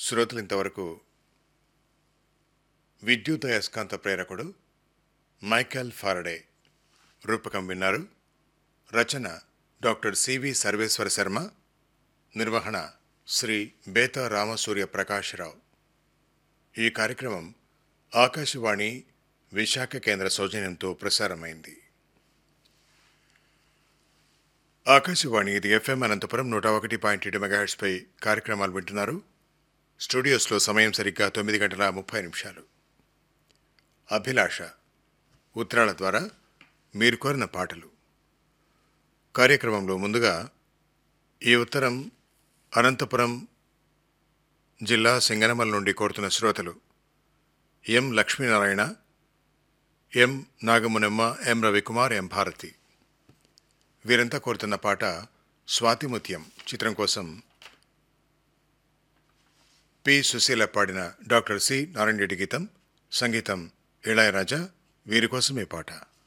శ్రోతలు ఇంతవరకు విద్యుత్ అయస్కాంత ప్రేరకుడు మైకేల్ ఫారడే రూపకం విన్నారు రచన డాక్టర్ సివి సర్వేశ్వర శర్మ నిర్వహణ శ్రీ బేతా రామసూర్య ప్రకాశ్రావు ఈ కార్యక్రమం ఆకాశవాణి విశాఖ కేంద్ర సౌజన్యంతో ప్రసారమైంది ఆకాశవాణి ఇది ఎఫ్ఎం అనంతపురం నూట ఒకటి పాయింట్ ఏడు మెగాహెట్స్పై కార్యక్రమాలు వింటున్నారు స్టూడియోస్లో సమయం సరిగ్గా తొమ్మిది గంటల ముప్పై నిమిషాలు అభిలాష ఉత్తరాల ద్వారా మీరు కోరిన పాటలు కార్యక్రమంలో ముందుగా ఈ ఉత్తరం అనంతపురం జిల్లా సింగనమల నుండి కోరుతున్న శ్రోతలు ఎం లక్ష్మీనారాయణ ఎం నాగమునమ్మ ఎం రవికుమార్ ఎం భారతి వీరంతా కోరుతున్న పాట స్వాతిముత్యం చిత్రం కోసం పి సుశీల పాడిన డాక్టర్ సి నారాయణ రెడ్డి గీతం సంగీతం ఇళయరాజా వీరి కోసం ఈ పాట